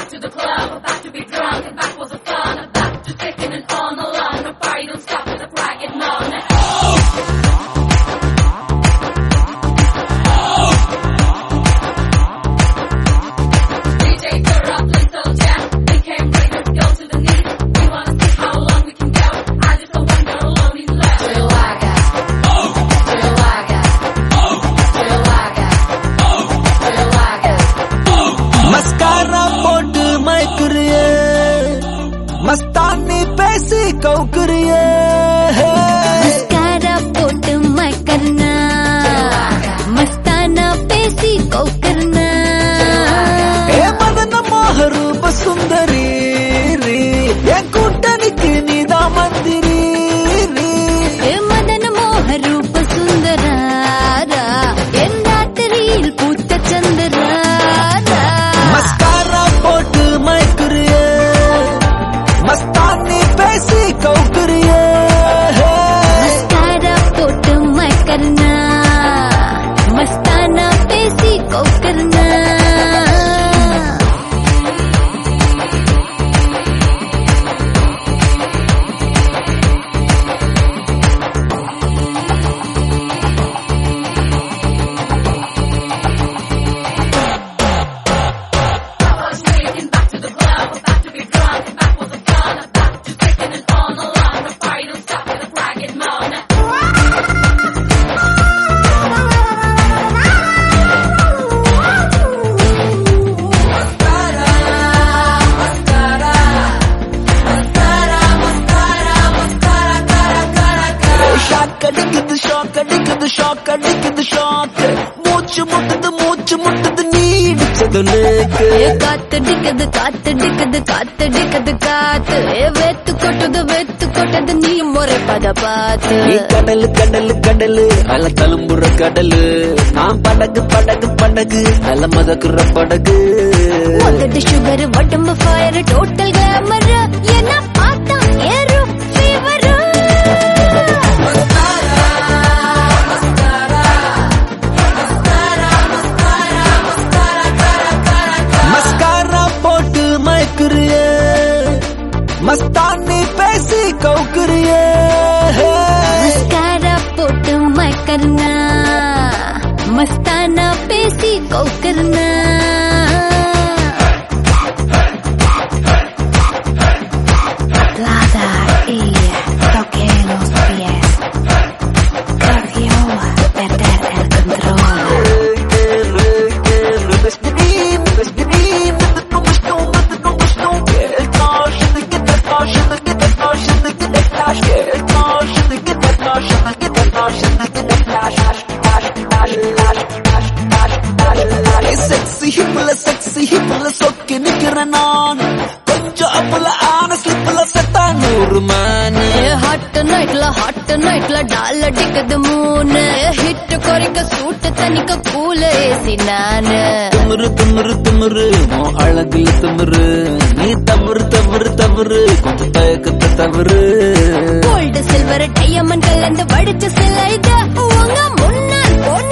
to the club, about to be drunk, and back for the fun, about to taking it on the line. The party don't stop with the bragging on. DJ turn up, let's go jam. We came ready to go to the knees. We wanna see how long we can go. I just don't want no lonely left. Chihuahua. Chihuahua. Chihuahua. Chihuahua. Mascara போட்டு மயக்குறிய மஸ்தானி பேசி கவுக்குறிய mascara pot मैं करना मस्ताना पेसी को करना ஏ மதன மோகரூப சுந்தரி ரீ. என் கூட்டணிக்கு நீதான் மந்திரி ரீ. ए मदन मोह रूप सुंदरारा என் ராத்திரியில் பூத்த சந்திராரா மஸ்காரா போட்டு மயக்குறிய மஸ்தானி பேசி கவுக்குறிய मस्कारा पोट मैं करना मस्ताना पेसी को करना Taking back to the club, about to be drunk, and back for the fun, about to taking it on the line. The party don't stop with the bragging moan. Shock அடிக்குது shock அடிக்குது shock அடிக்குது shock மூச்சு முட்டுது மூச்சு முட்டுது நீ இடிச்சது லேக்கு ஏ காத்தடிக்குது காத்தடிக்குது காத்தடிக்குது காத்து ஏ வெத்து கொட்டுது வெத்து கொட்டது நீ முறை பத பார்த்து நீ கடலு கடலு கடலு அல தழும்புற கடலு நான் படகு படகு படகு அல மதக்குற படகு உதடு சுகர் உடம்பு ஃபயர் டோட்டல் கிளாமர் என்ன பார்த்தா ஏறும் ஃபீவர் மஸ்காரா போட்டு மயக்குறிய மஸ்தானி பேசி கவுக்குறிய மஸ்காரா போட்டு मैं करना मस्ताना पेसी को करना Plata y toque los pies. Corrió a perder el control. Sexy ஹிப்ல செக்ஸி ஹிப்ல சொக்கி நிக்கிறேன் நான் கொஞ்சம் அப்பல ஆன ஸ்லிப்ல செத்தா நூறு மேனு ஹாட் நைட்ல ஹாட் நைட்ல டால் அடிக்குது மூணு ஹிட் குறைக்க சூட்டு தனிக்க கூல ஏசி நானு திமிரு திமிரு திமிரு உன் அழகுல திமிரு நீ தவறு தவறு தவறு கொஞ்சம் தயக்கத்தை தவறு கோல்டு சில்வர் டையமண்ட் கலந்து வடிச்ச சிலை இது உங்க முன்னால் பொண்ணு